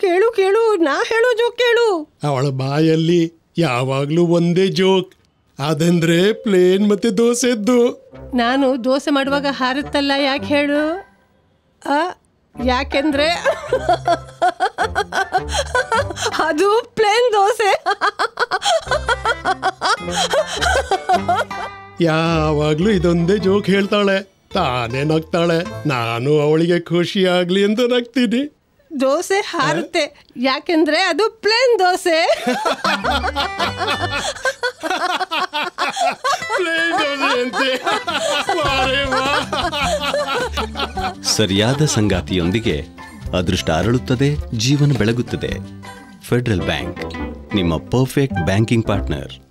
ಕೇಳು ಕೇಳು ನಾ ಹೇಳೋ ಜೋಕ್ ಕೇಳು ಅವಳ ಬಾಯಲ್ಲಿ ಯಾವಾಗ್ಲೂ ಒಂದೇ ಜೋಕ್ ಅದಂದ್ರೆ ಪ್ಲೇನ್ ಮತ್ತೆ ದೋಸೆದ್ದು ನಾನು ದೋಸೆ ಮಾಡುವಾಗ ಹಾರುತ್ತಲ್ಲ ಯಾಕೆ ಹೇಳು ಆ ಯಾಕೆಂದ್ರೆ ಅದು ಪ್ಲೇನ್ ದೋಸೆ ಯಾವಾಗ್ಲೂ ಇದೊಂದೇ ಜೋಕ್ ಹೇಳ್ತಾಳೆ ತಾನೇ ನಗ್ತಾಳೆ ನಾನು ಅವಳಿಗೆ ಖುಷಿ ಆಗ್ಲಿ ಅಂತ ನಗ್ತೀನಿ ದೋಸೆ ಹಾರುತ್ತೆ ಯಾಕೆಂದ್ರೆ ಅದು ಪ್ಲೇನ್ ದೋಸೆ ಪ್ಲೇನ್ ದೋಸೆ ಅಂತೆ ವಾರೇ ವಾ. ಸರಿಯಾದ ಸಂಗಾತಿಯೊಂದಿಗೆ ಅದೃಷ್ಟ ಅರಳುತ್ತದೆ ಜೀವನ ಬೆಳಗುತ್ತದೆ ಫೆಡರಲ್ ಬ್ಯಾಂಕ್ ನಿಮ್ಮ ಪರ್ಫೆಕ್ಟ್ ಬ್ಯಾಂಕಿಂಗ್ ಪಾರ್ಟ್ನರ್